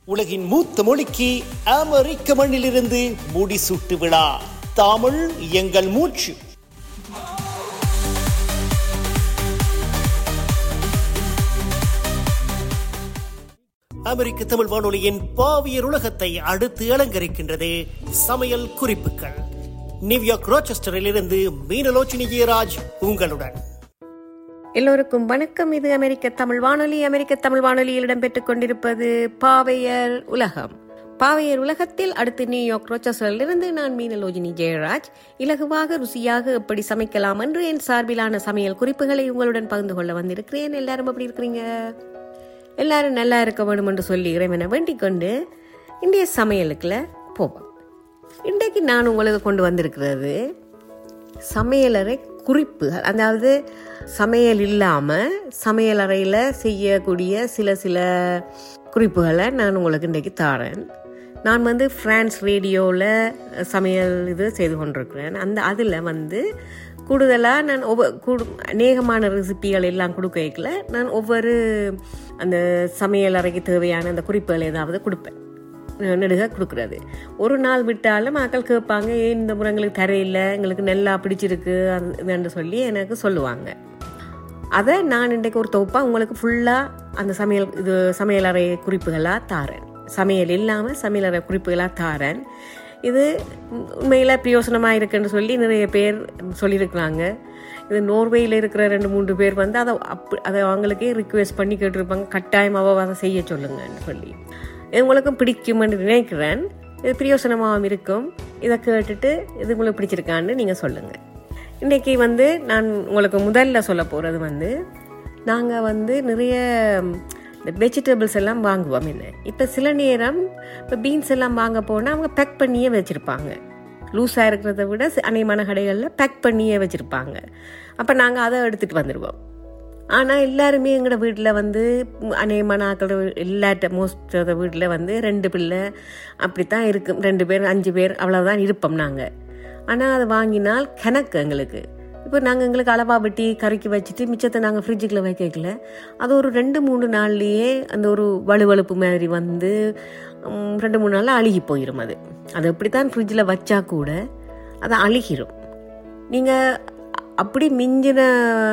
உலகின் மூத்த மொழிக்கு அமெரிக்க மண்ணிலிருந்து முடிசூட்டு விழா தமிழ் எங்கள் மூச்சு அமெரிக்க தமிழ் வானொலியின் பாவியர் உலகத்தை அடுத்து அலங்கரிக்கின்றது சமையல் குறிப்புகள் நியூயார்க் ரோச்செஸ்டரில் இருந்து மீனலோச்சினி ஜெயராஜ் உங்களுடன் எல்லோருக்கும் வணக்கம் இது அமெரிக்க தமிழ் வானொலி அமெரிக்க தமிழ் வானொலியில் இடம்பெற்றுக் கொண்டிருப்பது பாவையர் உலகம் பாவையர் உலகத்தில் அடுத்து நியூயார்க் ரோச்சஸரில் இருந்து நான் மீனலோஜினி ஜெயராஜ் இலகுவாக ருசியாக எப்படி சமைக்கலாம் என்று என் சார்பிலான சமையல் குறிப்புகளை உங்களுடன் பகிர்ந்து கொள்ள வந்திருக்கிறேன் எல்லாரும் எப்படி இருக்கிறீங்க எல்லாரும் நல்லா இருக்க வேண்டும் என்று சொல்லி இறைவனை வேண்டிக் கொண்டு இன்றைய சமையலுக்குள்ள போவோம் இன்றைக்கு நான் உங்களுக்கு கொண்டு வந்திருக்கிறது சமையலறை குறிப்புகள் அதாவது சமையல் இல்லாமல் சமையலறையில் செய்யக்கூடிய சில சில குறிப்புகளை நான் உங்களுக்கு இன்றைக்கு தாரேன் நான் வந்து ஃப்ரான்ஸ் ரேடியோவில் சமையல் இது செய்து கொண்டிருக்கிறேன் அந்த அதில் வந்து கூடுதலாக நான் ஒவ்வொரு கூடு அநேகமான ரெசிபிகள் எல்லாம் கொடுக்கல நான் ஒவ்வொரு அந்த சமையல் அறைக்கு தேவையான அந்த குறிப்புகள் ஏதாவது கொடுப்பேன் நெடுக கொடுக்குறது ஒரு நாள் விட்டாலும் மக்கள் கேட்பாங்க ஏன் இந்த முறை எங்களுக்கு தரையில்லை எங்களுக்கு நல்லா பிடிச்சிருக்கு அதுன்னு சொல்லி எனக்கு சொல்லுவாங்க அதை நான் இன்றைக்கு ஒரு தொகுப்பாக உங்களுக்கு ஃபுல்லாக அந்த சமையல் இது சமையலறை குறிப்புகளாக தாரேன் சமையல் இல்லாமல் சமையலறை குறிப்புகளாக தாரேன் இது உண்மையில் பிரயோசனமாக இருக்குன்னு சொல்லி நிறைய பேர் சொல்லியிருக்கிறாங்க இது நோர்வேயில் இருக்கிற ரெண்டு மூன்று பேர் வந்து அதை அப் அதை அவங்களுக்கே ரிக்வெஸ்ட் பண்ணி கேட்டிருப்பாங்க கட்டாயமாக அதை செய்ய சொல்லுங்கன்னு சொல்லி இது உங்களுக்கும் பிடிக்கும் என்று நினைக்கிறேன் இது பிரயோசனமாகவும் இருக்கும் இதை கேட்டுட்டு இது உங்களுக்கு பிடிச்சிருக்கான்னு நீங்கள் சொல்லுங்கள் இன்றைக்கி வந்து நான் உங்களுக்கு முதல்ல சொல்ல போகிறது வந்து நாங்கள் வந்து நிறைய இந்த வெஜிடபிள்ஸ் எல்லாம் வாங்குவோம் என்ன இப்போ சில நேரம் இப்போ பீன்ஸ் எல்லாம் வாங்க போனால் அவங்க பேக் பண்ணியே வச்சுருப்பாங்க லூஸாக இருக்கிறத விட அநேகமான கடைகளில் பேக் பண்ணியே வச்சுருப்பாங்க அப்போ நாங்கள் அதை எடுத்துகிட்டு வந்துடுவோம் ஆனால் எல்லாருமே எங்களோட வீட்டில் வந்து அநேகமான ஆக்களோட எல்லாட்ட மோஸ்ட் ஆஃப் வீட்டில் வந்து ரெண்டு பிள்ளை அப்படித்தான் இருக்கும் ரெண்டு பேர் அஞ்சு பேர் அவ்வளோதான் இருப்போம் நாங்கள் ஆனால் அதை வாங்கினால் கணக்கு எங்களுக்கு இப்போ நாங்கள் எங்களுக்கு அளவாக வெட்டி கறிக்கு வச்சுட்டு மிச்சத்தை நாங்கள் ஃப்ரிட்ஜுக்குள்ளே வைக்கல அது ஒரு ரெண்டு மூணு நாள்லேயே அந்த ஒரு வலுவழுப்பு மாதிரி வந்து ரெண்டு மூணு நாளில் அழுகி போயிடும் அது அது எப்படித்தான் ஃப்ரிட்ஜில் வச்சா கூட அது அழுகிரும் நீங்கள் அப்படி மிஞ்சின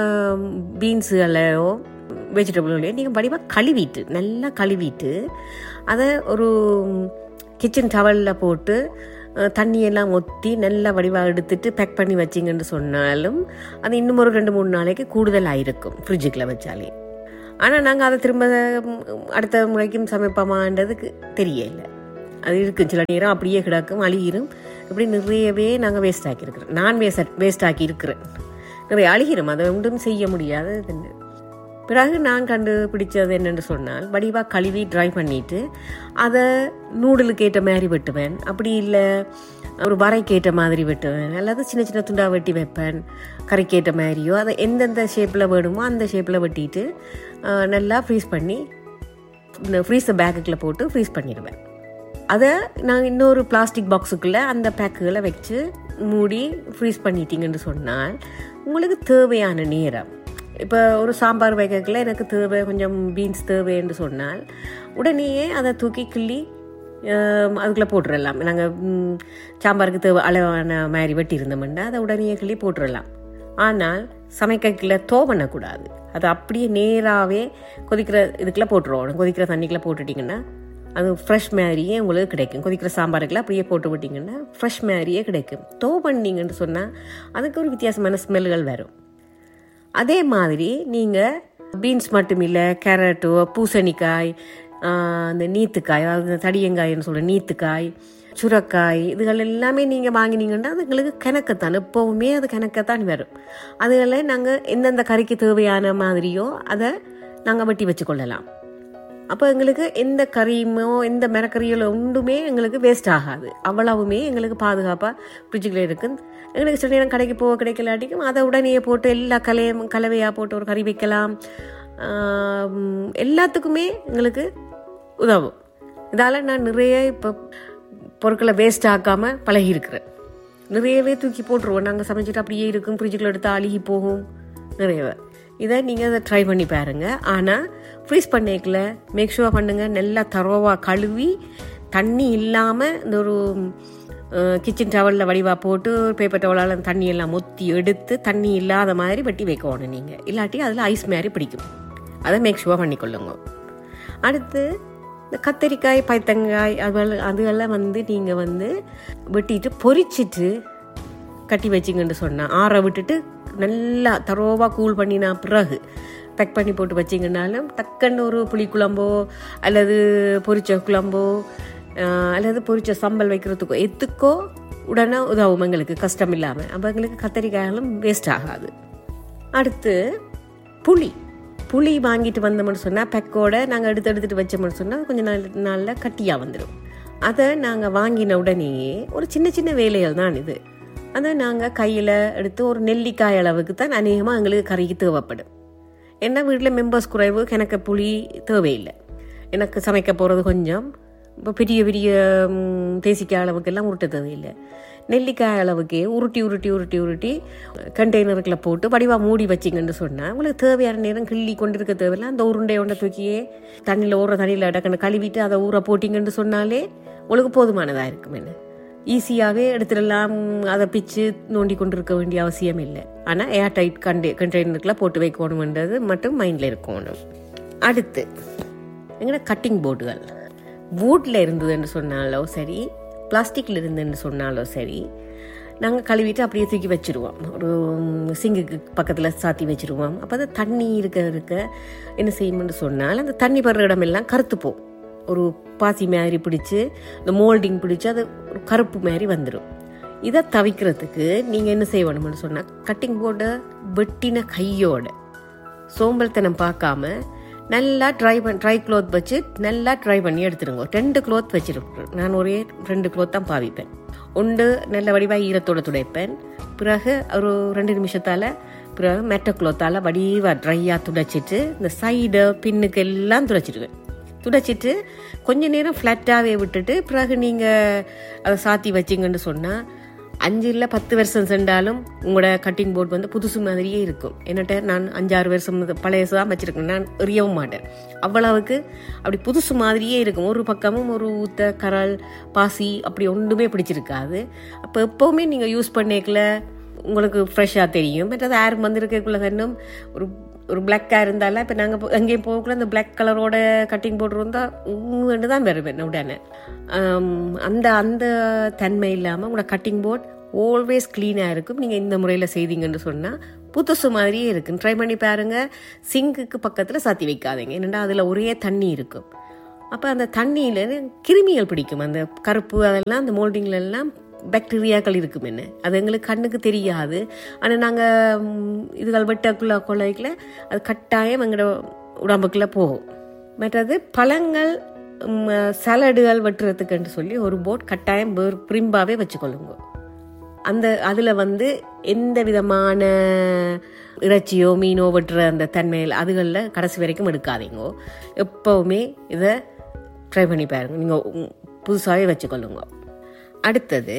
பீன்ஸுகளையோ வெஜிடபிள்களையோ நீங்கள் வடிவாக கழுவிட்டு நல்லா கழுவிட்டு அதை ஒரு கிச்சன் டவலில் போட்டு தண்ணியெல்லாம் ஒத்தி நல்லா வடிவாக எடுத்துட்டு பேக் பண்ணி வச்சிங்கன்னு சொன்னாலும் அது இன்னும் ஒரு ரெண்டு மூணு நாளைக்கு கூடுதலாக இருக்கும் ஃப்ரிட்ஜுக்குள்ளே வச்சாலே ஆனால் நாங்கள் அதை திரும்ப அடுத்த முறைக்கும் சமைப்போமான்றதுக்கு தெரியல அது இருக்கும் சில நேரம் அப்படியே கிடக்கும் அழுகிரும் இப்படி நிறையவே நாங்கள் வேஸ்ட் ஆக்கியிருக்கிறோம் நான் வேஸ்ட் வேஸ்ட் ஆக்கி இருக்கிறேன் நிறைய அழுகிரும் அதை ஒன்றும் செய்ய முடியாது பிறகு நான் கண்டுபிடிச்சது என்னென்னு சொன்னால் வடிவாக கழுவி ட்ரை பண்ணிவிட்டு அதை நூடுலுக்கு ஏற்ற மாதிரி வெட்டுவேன் அப்படி இல்லை ஒரு வரைக்கு ஏற்ற மாதிரி வெட்டுவேன் அல்லது சின்ன சின்ன துண்டாக வெட்டி வைப்பேன் கறிக்கு ஏற்ற மாதிரியோ அதை எந்தெந்த ஷேப்பில் வேணுமோ அந்த ஷேப்பில் வெட்டிட்டு நல்லா ஃப்ரீஸ் பண்ணி இந்த ஃப்ரீஸர் பேக்குக்குள்ளே போட்டு ஃப்ரீஸ் பண்ணிடுவேன் அதை நான் இன்னொரு பிளாஸ்டிக் பாக்ஸுக்குள்ளே அந்த பேக்குகளை வச்சு மூடி ஃப்ரீஸ் பண்ணிட்டீங்கன்னு சொன்னால் உங்களுக்கு தேவையான நேரம் இப்போ ஒரு சாம்பார் வைக்கல எனக்கு தேவை கொஞ்சம் பீன்ஸ் தேவைன்னு சொன்னால் உடனேயே அதை தூக்கி கிள்ளி அதுக்குள்ளே போட்டுடலாம் நாங்கள் சாம்பாருக்கு தேவை அளவான மாதிரி வெட்டி இருந்தோம்னா அதை உடனே கிள்ளி போட்டுடலாம் ஆனால் சமைக்கல தோ பண்ணக்கூடாது அது அப்படியே நேராகவே கொதிக்கிற இதுக்குள்ளே போட்டுருவோம் கொதிக்கிற தண்ணிக்குள்ளே போட்டுட்டிங்கன்னா அது ஃப்ரெஷ் மாதிரியே உங்களுக்கு கிடைக்கும் கொதிக்கிற சாம்பாருக்குலாம் அப்படியே போட்டு விட்டிங்கன்னா ஃப்ரெஷ் மாதிரியே கிடைக்கும் தோ பண்ணிங்கன்னு சொன்னால் அதுக்கு ஒரு வித்தியாசமான ஸ்மெல்கள் வரும் அதே மாதிரி நீங்கள் பீன்ஸ் மட்டும் இல்லை கேரட்டோ பூசணிக்காய் அந்த நீத்துக்காய் அதாவது தடியங்காய்னு சொல்கிற நீத்துக்காய் சுரக்காய் இதுகள் எல்லாமே நீங்கள் வாங்கினீங்கன்னா அது எங்களுக்கு கணக்கத்தான் எப்போவுமே அது கணக்கத்தான் வரும் அதுகளை நாங்கள் எந்தெந்த கறிக்கு தேவையான மாதிரியோ அதை நாங்கள் வெட்டி வச்சுக்கொள்ளலாம் அப்போ எங்களுக்கு எந்த கறியுமோ எந்த மிரக்கறிகளோ ஒன்றுமே எங்களுக்கு வேஸ்ட் ஆகாது அவ்வளவுமே எங்களுக்கு பாதுகாப்பாக ஃப்ரிட்ஜுக்குள்ளே இருக்கு எங்களுக்கு சில நேரம் கடைக்கு போக கிடைக்கலாட்டிக்கும் அதை உடனே போட்டு எல்லா கலையும் கலவையாக போட்டு ஒரு கறி வைக்கலாம் எல்லாத்துக்குமே எங்களுக்கு உதவும் இதால் நான் நிறைய இப்போ பொருட்களை வேஸ்ட் ஆக்காமல் பழகியிருக்கிறேன் நிறையவே தூக்கி போட்டுருவோம் நாங்கள் சமைச்சிட்டு அப்படியே இருக்கும் ஃப்ரிட்ஜுக்குள்ள எடுத்து அழுகி போகும் நிறைய இதை நீங்கள் அதை ட்ரை பண்ணி பாருங்க ஆனால் ஃப்ரீஸ் பண்ணிக்கல மேக் ஷுவர் பண்ணுங்கள் நல்லா தரோவாக கழுவி தண்ணி இல்லாமல் இந்த ஒரு கிச்சன் டவலில் வடிவாக போட்டு பேப்பர் டவலால் தண்ணி எல்லாம் மொத்தி எடுத்து தண்ணி இல்லாத மாதிரி வெட்டி வைக்கணும் நீங்கள் இல்லாட்டி அதில் ஐஸ் மாதிரி பிடிக்கும் அதை மேக் ஷுவர் பண்ணிக்கொள்ளுங்க அடுத்து இந்த கத்தரிக்காய் பைத்தங்காய் அதுவெல்லாம் அதுவெல்லாம் வந்து நீங்கள் வந்து வெட்டிட்டு பொரிச்சிட்டு கட்டி வச்சிங்கன்னு சொன்னால் ஆற விட்டுட்டு நல்லா தரோவாக கூல் பண்ணினா பிறகு பேக் பண்ணி போட்டு வச்சிங்கனாலும் டக்குன்னு ஒரு புளிக்குழம்போ அல்லது பொரிச்ச குழம்போ ஆஹ், அல்லது பொரிச்ச சம்பல் வைக்கிறதுக்கோ எதுக்கோ உடனே உதவும் எங்களுக்கு கஷ்டம் இல்லாமல் அப்போ எங்களுக்கு கத்தரிக்காயெல்லாம் வேஸ்ட் ஆகாது அடுத்து புளி புளி வாங்கிட்டு வந்தோம்னு சொன்னால் பெக்கோட நாங்கள் எடுத்து எடுத்துட்டு வச்சோம்னு சொன்னால் கொஞ்சம் நாள் நாளில் கட்டியாக வந்துடும் அதை நாங்கள் வாங்கின உடனேயே ஒரு சின்ன சின்ன வேலைகள் தான் இது அதை நாங்கள் கையில் எடுத்து ஒரு நெல்லிக்காய் அளவுக்கு தான் அநேகமாக எங்களுக்கு கறிக்கு தேவைப்படும் ஏன்னா வீட்டில் மெம்பர்ஸ் குறைவு எனக்கு புளி தேவையில்லை எனக்கு சமைக்க போகிறது கொஞ்சம் இப்போ பெரிய பெரிய ம், தேசிக்காய் அளவுக்கெல்லாம் உருட்ட தேவையில்லை நெல்லிக்காய் அளவுக்கே உருட்டி உருட்டி உருட்டி உருட்டி கண்டெய்னருக்குள்ள போட்டு வடிவாக மூடி வச்சிங்கன்னு சொன்னால் உங்களுக்கு தேவையான நேரம் கிள்ளி கொண்டு இருக்க தேவையில்லை அந்த உருண்டை ஒன்றை தூக்கியே தண்ணியில் ஊற தண்ணியில் டக்குன்னு கழுவிட்டு அதை ஊற போட்டிங்கன்னு சொன்னாலே உங்களுக்கு போதுமானதாக இருக்கும் என்ன ஈஸியாகவே எடுத்துடலாம் அதை பிச்சு நோண்டி கொண்டு இருக்க வேண்டிய அவசியம் இல்லை ஆனால் ஏர் டைட் கண்டே கண்டெய்னருக்குள்ள போட்டு வைக்கணுன்றது மட்டும் மைண்டில் இருக்கணும் அடுத்து எங்கட கட்டிங் போர்டுகள் வுட்டில் இருந்ததுன்னு சொன்னாலோ சரி பிளாஸ்டிக்கில் இருந்துன்னு சொன்னாலோ சரி நாங்கள் கழுவிட்டு அப்படியே தூக்கி வச்சிருவோம் ஒரு சிங்குக்கு பக்கத்தில் சாத்தி வச்சிருவோம் அப்போ அது தண்ணி இருக்க இருக்க என்ன செய்யணும்னு சொன்னால் அந்த தண்ணி படுற இடமெல்லாம் கருத்துப்போம் ஒரு பாசி மாதிரி பிடிச்சு இந்த மோல்டிங் பிடிச்சு அது ஒரு கருப்பு மாதிரி வந்துடும் இதை தவிக்கிறதுக்கு நீங்கள் என்ன செய்யணும்னு சொன்னால் கட்டிங் போர்டை வெட்டின கையோட சோம்பல்தனம் பார்க்காம நல்லா ட்ரை பண் ட்ரை க்ளோத் வச்சு நல்லா ட்ரை பண்ணி எடுத்துருங்க ரெண்டு க்ளோத் வச்சிருக்கேன் நான் ஒரே ரெண்டு க்ளோத் தான் பாவிப்பேன் ஒன்று நல்ல வடிவாக ஈரத்தோட துடைப்பேன் பிறகு ஒரு ரெண்டு நிமிஷத்தால் பிறகு மெட்ட க்ளோத்தால் வடிவாக ட்ரையாக துடைச்சிட்டு இந்த சைடு பின்னுக்கு எல்லாம் துடைச்சிடுவேன் துடைச்சிட்டு கொஞ்ச நேரம் ஃப்ளாட்டாகவே விட்டுட்டு பிறகு நீங்கள் அதை சாத்தி வச்சிங்கன்னு சொன்னால் அஞ்சு இல்லை பத்து வருஷம் சென்றாலும் உங்களோட கட்டிங் போர்டு வந்து புதுசு மாதிரியே இருக்கும் என்னட்ட நான் அஞ்சாறு வருஷம் பழையசு தான் வச்சிருக்கேன் நான் எறியவும் மாட்டேன் அவ்வளவுக்கு அப்படி புதுசு மாதிரியே இருக்கும் ஒரு பக்கமும் ஒரு ஊத்த கரல் பாசி அப்படி ஒன்றுமே பிடிச்சிருக்காது அப்போ எப்போவுமே நீங்கள் யூஸ் பண்ணிக்கல உங்களுக்கு ஃப்ரெஷ்ஷாக தெரியும் மற்றது ஏர் வந்திருக்கக்குள்ள இன்னும் ஒரு ஒரு பிளாக்காக இருந்தாலும் இப்போ நாங்கள் எங்கேயும் போகக்குள்ள அந்த பிளாக் கலரோட கட்டிங் போர்டு இருந்தால் உங்கன்னு தான் வருவேன் உடனே ஆம், அந்த அந்த தன்மை இல்லாமல் உங்களோட கட்டிங் போர்ட் ஆல்வேஸ் க்ளீனாக இருக்கும் நீங்கள் இந்த முறையில் செய்தீங்கன்னு சொன்னால் புதுசு மாதிரியே இருக்கும் ட்ரை பண்ணி பாருங்க சிங்குக்கு பக்கத்தில் சாத்தி வைக்காதீங்க என்னென்னா அதில் ஒரே தண்ணி இருக்கும் அப்போ அந்த தண்ணியில் கிருமிகள் பிடிக்கும் அந்த கருப்பு அதெல்லாம் அந்த மோல்டிங்ல எல்லாம் பாக்டீரியாக்கள் இருக்கும் என்ன அது எங்களுக்கு கண்ணுக்கு தெரியாது ஆனால் நாங்கள் இதுகள் வெட்டக்குள்ள கொள்ளைக்குள்ள அது கட்டாயம் எங்களோட உடம்புக்குள்ளே போகும் மற்றது பழங்கள் ம், சலடுகள் வெட்டுறதுக்குன்னு சொல்லி ஒரு போட் கட்டாயம் பிரிம்பாவே வச்சுக்கொள்ளுங்க அந்த அதில் வந்து எந்த விதமான இறைச்சியோ மீனோ வெட்டுற அந்த தன்மையில் அதுகளில் கடைசி வரைக்கும் எடுக்காதீங்க எப்போவுமே இதை ட்ரை பண்ணி பாருங்க நீங்கள் புதுசாகவே வச்சுக்கொள்ளுங்க அடுத்தது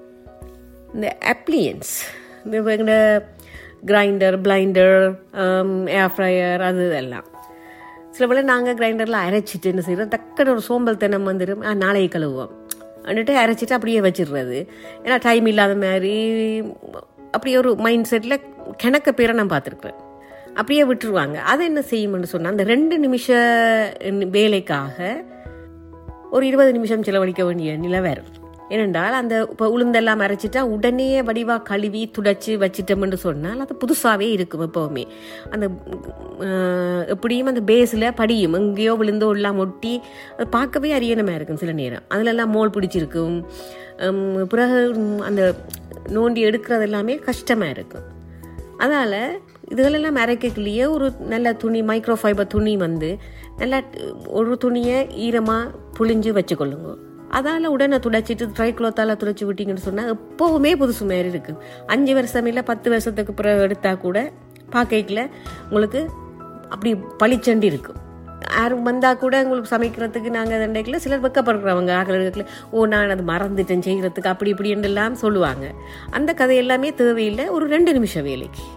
இந்த அப்ளியன்ஸ் இந்த எங்களோட கிரைண்டர் பிளைண்டர் ஏர் ஃப்ரையர் அது இதெல்லாம் சில வேளை நாங்கள் கிரைண்டரில் அரைச்சிட்டு என்ன செய்கிறோம் டக்குனு ஒரு சோம்பல் தினம் வந்துடும் ஆ, நாளைக்கு கழுவுவோம் வந்துட்டு அரைச்சிட்டு அப்படியே வச்சிடுறது ஏன்னா டைம் இல்லாத மாதிரி அப்படியே ஒரு மைண்ட் செட்டில் கிணக்க பேரை நான் பார்த்துருக்குறேன் அப்படியே விட்டுருவாங்க அதை என்ன செய்யும்னு சொன்னால் அந்த ரெண்டு நிமிஷ வேலைக்காக ஒரு இருபது நிமிஷம் செலவழிக்க வேண்டிய நிலை வரும் ஏனென்றால் அந்த இப்போ உளுந்தெல்லாம் அரைச்சிட்டா உடனே வடிவா கழுவி துடைச்சி வச்சிட்டோம்னு சொன்னால் அது புதுசாகவே இருக்கும் எப்போவுமே அந்த ஆஹ், எப்படியும் அந்த பேஸில் படியும் எங்கேயோ விழுந்தோ எல்லாம் ஒட்டி அது பார்க்கவே அரியணமாக இருக்கும் சில நேரம் அதிலெல்லாம் மோல் பிடிச்சிருக்கும் ஹம், பிறகு ம், அந்த நோண்டி எடுக்கிறது எல்லாமே கஷ்டமாக இருக்கும் அதனால் இதுகளெல்லாம் அரைக்கக்குள்ளேயே ஒரு நல்ல துணி மைக்ரோ ஃபைபர் துணி வந்து நல்லா ஒரு துணியை ஈரமாக புழிஞ்சு வச்சுக்கொள்ளுங்க அதால் உடனே துடைச்சிட்டு ட்ரை க்ளோத்தால் துடைச்சி விட்டீங்கன்னு சொன்னால் எப்போவுமே புதுசு மாதிரி இருக்கும் அஞ்சு வருஷம் இல்லை பத்து வருஷத்துக்கு பிறகு எடுத்தால் கூட பார்க்கல உங்களுக்கு அப்படி பளிச்சண்டி இருக்கும் யாரும் வந்தால் கூட உங்களுக்கு சமைக்கிறதுக்கு நாங்கள் தண்டைக்கில் சிலர் வெக்கப்படுறவங்க ஆகல ஓ நான் அது மறந்துட்டேன் செய்கிறதுக்கு அப்படி இப்படி எல்லாம் சொல்லுவாங்க அந்த கதை எல்லாமே தேவையில்லை ஒரு ரெண்டு நிமிஷம் வேலைக்கு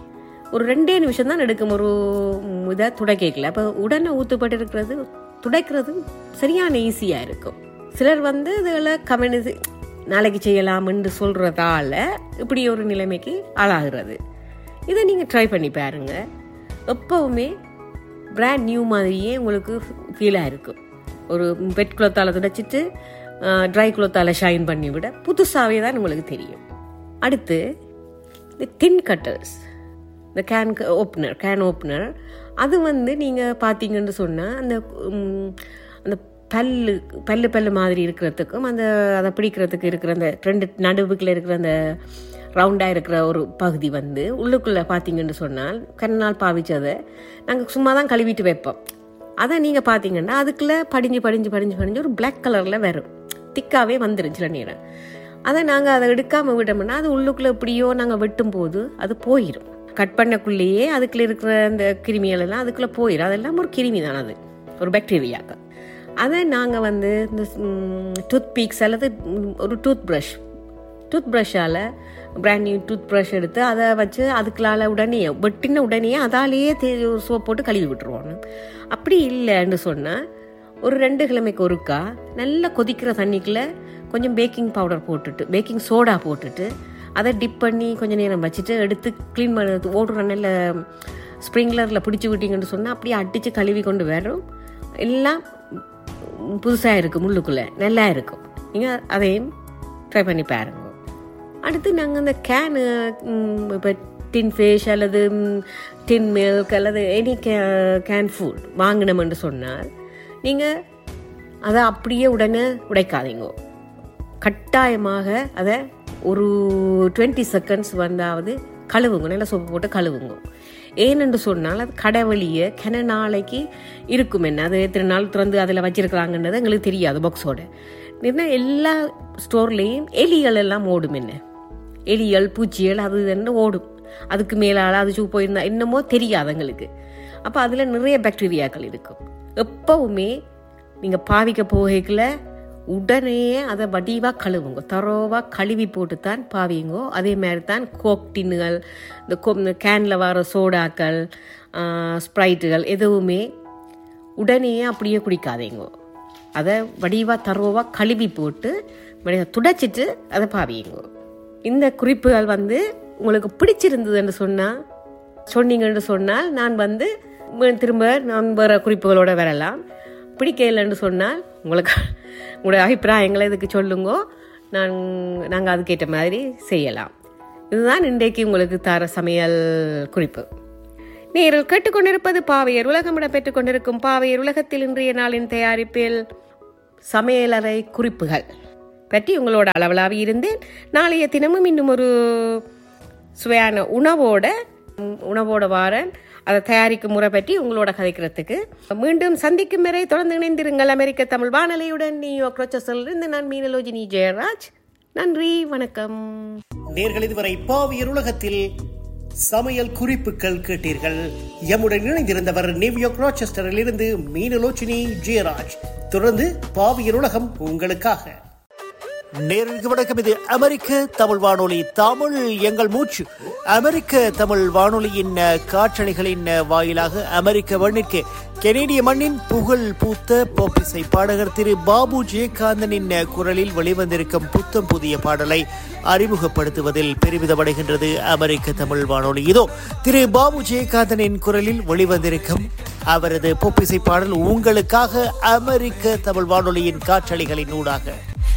ஒரு ரெண்டே நிமிஷம் தான் எடுக்கும் ஒரு இதை துடைக்கல அப்போ உடனே ஊத்துப்பட்டு இருக்கிறது துடைக்கிறது சரியான ஈஸியாக இருக்கும் சிலர் வந்து இதில் கம்யூனிசி நாளைக்கு செய்யலாம்னு சொல்கிறதால இப்படி ஒரு நிலைமைக்கு ஆளாகிறது இதை நீங்கள் ட்ரை பண்ணி பாருங்க எப்போவுமே பிராண்ட் நியூ மாதிரியே உங்களுக்கு ஃபீலாக இருக்கும் ஒரு பெட் குளத்தால் துடைச்சிட்டு ட்ரை குளத்தால் ஷைன் பண்ணி விட புதுசாகவே தான் உங்களுக்கு தெரியும் அடுத்து இந்த தின் கட்டர்ஸ் இந்த கேன் ஓப்பனர் கேன் ஓப்பனர் அது வந்து நீங்கள் பார்த்தீங்கன்னு சொன்னால் அந்த ம், அந்த பல்லு பல்லு பல்லு மாதிரி இருக்கிறதுக்கும் அந்த அதை பிடிக்கிறதுக்கு இருக்கிற அந்த ரெண்டு நடுவுக்குள்ள இருக்கிற அந்த ரவுண்டாக இருக்கிற ஒரு பகுதி வந்து உள்ளுக்குள்ளே பார்த்தீங்கன்னு சொன்னால் கண்ணால் பாவிச்சதை நாங்கள் சும்மா தான் கழுவிட்டு வைப்போம் அதை நீங்கள் பார்த்தீங்கன்னா அதுக்குள்ளே படிஞ்சு படிஞ்சு படிஞ்சு படிஞ்சு ஒரு Black கலரில் வரும் திக்காவே வந்துடும் சில நேரம் அதை நாங்கள் அதை எடுக்காமல் விட்டோம்னா அது உள்ளுக்குள்ளே எப்படியோ நாங்கள் வெட்டும் போது அது போயிடும் கட் பண்ணக்குள்ளேயே அதுக்குள்ள இருக்கிற அந்த கிருமிகள் எல்லாம் அதுக்குள்ளே போயிடும் அதெல்லாம் ஒரு கிருமி தான் அது ஒரு பாக்டீரியா தான் அதை நாங்கள் வந்து இந்த டூத் பீக்ஸ் அல்லது ம், ஒரு டூத் ப்ரஷ் டூத் ப்ரஷ்ஷால் பிராண்ட் நியூ டூத் ப்ரஷ் எடுத்து அதை வச்சு அதுக்குள்ளால உடனே வெட்டின உடனே அதாலேயே சோப் போட்டு கழுவி விட்டுருவோம் அப்படி இல்லைன்னு சொன்னால் ஒரு ரெண்டு கிழமைக்கு ஒருக்கா நல்லா கொதிக்கிற தண்ணிக்குள்ள கொஞ்சம் பேக்கிங் பவுடர் போட்டுட்டு பேக்கிங் சோடா போட்டுட்டு அதை டிப் பண்ணி கொஞ்சம் நேரம் வச்சுட்டு எடுத்து க்ளீன் பண்ணது ஓடுற நல்ல ஸ்ப்ரிங்க்லரில் பிடிச்சி விட்டீங்கன்னு சொன்னால் அப்படியே அடித்து கழுவி கொண்டு வரும் எல்லாம் புதுசாக இருக்கும் உள்ளுக்குள்ளே நல்லா இருக்கும் நீங்கள் அதையும் ட்ரை பண்ணி பாருங்க அடுத்து நாங்கள் இந்த கேனு இப்போ டின் ஃபிஷ் அல்லது டின் மில்க் அல்லது எனி கே கேன் ஃபுட் வாங்கினோம்னு சொன்னால் நீங்கள் அதை அப்படியே உடனே உடைக்காதீங்க கட்டாயமாக அதை ஒரு டுவெண்ட்டி செகண்ட்ஸ் வந்தாவது கழுவுங்க நல்லா சோப்பு போட்டு கழுவுங்க ஏனென்று சொன்னால் அது கடைவழியை கன நாளைக்கு இருக்கும் என்ன அது எத்தனை நாள் திறந்து அதில் வச்சிருக்கிறாங்கன்றது எங்களுக்கு தெரியாது பாக்ஸோட என்ன எல்லா ஸ்டோர்லேயும் எலிகள் எல்லாம் ஓடும் என்ன எலிகள் பூச்சிகள் அது இதுன்னு ஓடும் அதுக்கு மேலால் அது சூ போயிருந்தா என்னமோ தெரியாது எங்களுக்கு அப்போ அதில் நிறைய பாக்டீரியாக்கள் இருக்கும் எப்பவுமே நீங்கள் பாவிக்க போகைக்குள்ள உடனே அதை வடிவாக கழுவுங்க தரோவாக கழுவி போட்டு தான் பாவிங்கோ அதே மாதிரி தான் கோக் டின்னுகள் இந்த கோ இந்த கேனில் வர சோடாக்கள் ஸ்ப்ரைட்டுகள் எதுவுமே உடனே அப்படியே குடிக்காதீங்கோ அதை வடிவாக தரோவாக கழுவி போட்டு வடிவா துடைச்சிட்டு அதை பாவியுங்கோ இந்த குறிப்புகள் வந்து உங்களுக்கு பிடிச்சிருந்ததுன்னு சொன்னால் சொன்னீங்கன்னு சொன்னால் நான் வந்து மீ- திரும்ப நான் வேறு குறிப்புகளோட வரலாம் பிடிக்கலைன்னு சொன்னால் உங்களுக்கு உங்களுடைய அபிப்பிராயங்களை இதுக்கு சொல்லுங்க நான் நாங்கள் அதுக்கேற்ற மாதிரி செய்யலாம் இதுதான் இன்றைக்கு உங்களுக்கு தர சமையல் குறிப்பு நீங்கள் கேட்டுக்கொண்டிருப்பது பாவையர் உலகமிட பெற்றுக் கொண்டிருக்கும் பாவையர் உலகத்தில் இன்றைய நாளின் தயாரிப்பில் சமையலறை குறிப்புகள் பற்றி உங்களோட அளவலாவி இருந்தேன் நாளைய தினமும் இன்னும் ஒரு சுவையான உணவோட உம், உணவோட வாரன் அதை தயாரிக்கும் முறை பற்றி உங்களோட கதைக்கிறதுக்கு மீண்டும் சந்திக்கும் வரை தொடர்ந்து இணைந்திருங்கள் அமெரிக்க தமிழ் வானொலியுடன் நியூயார்க் ரோச்சஸிலிருந்து நான் மீனலோஜினி ஜெயராஜ் நன்றி வணக்கம் நேர்கள் இதுவரை பாவியர் உலகத்தில் சமையல் குறிப்புகள் கேட்டீர்கள் எம்முடன் இணைந்திருந்தவர் நியூயார்க் ராச்செஸ்டரில் இருந்து மீனலோச்சினி ஜெயராஜ் தொடர்ந்து பாவியர் உலகம் உங்களுக்காக நேருக்கு வணக்கம் இது அமெரிக்க தமிழ் வானொலி தமிழ் எங்கள் மூச்சு அமெரிக்க தமிழ் வானொலியின் அஹ், காற்றலைகளின் அஹ், வாயிலாக அமெரிக்க மண்ணிற்கு கெனேடிய மண்ணின் புகழ் பூத்த போப்பிசை பாடகர் திரு பாபு ஜெயகாந்தனின் அஹ், குரலில் வெளிவந்திருக்கும் புத்தம் புதிய பாடலை அறிமுகப்படுத்துவதில் பெருமிதமடைகின்றது அமெரிக்க தமிழ் வானொலி இதோ திரு பாபு ஜெயகாந்தனின் குரலில் வெளிவந்திருக்கும் அவரது பொப்பிசை பாடல் உங்களுக்காக அமெரிக்க தமிழ் வானொலியின் காற்றலைகளின் ஊடாக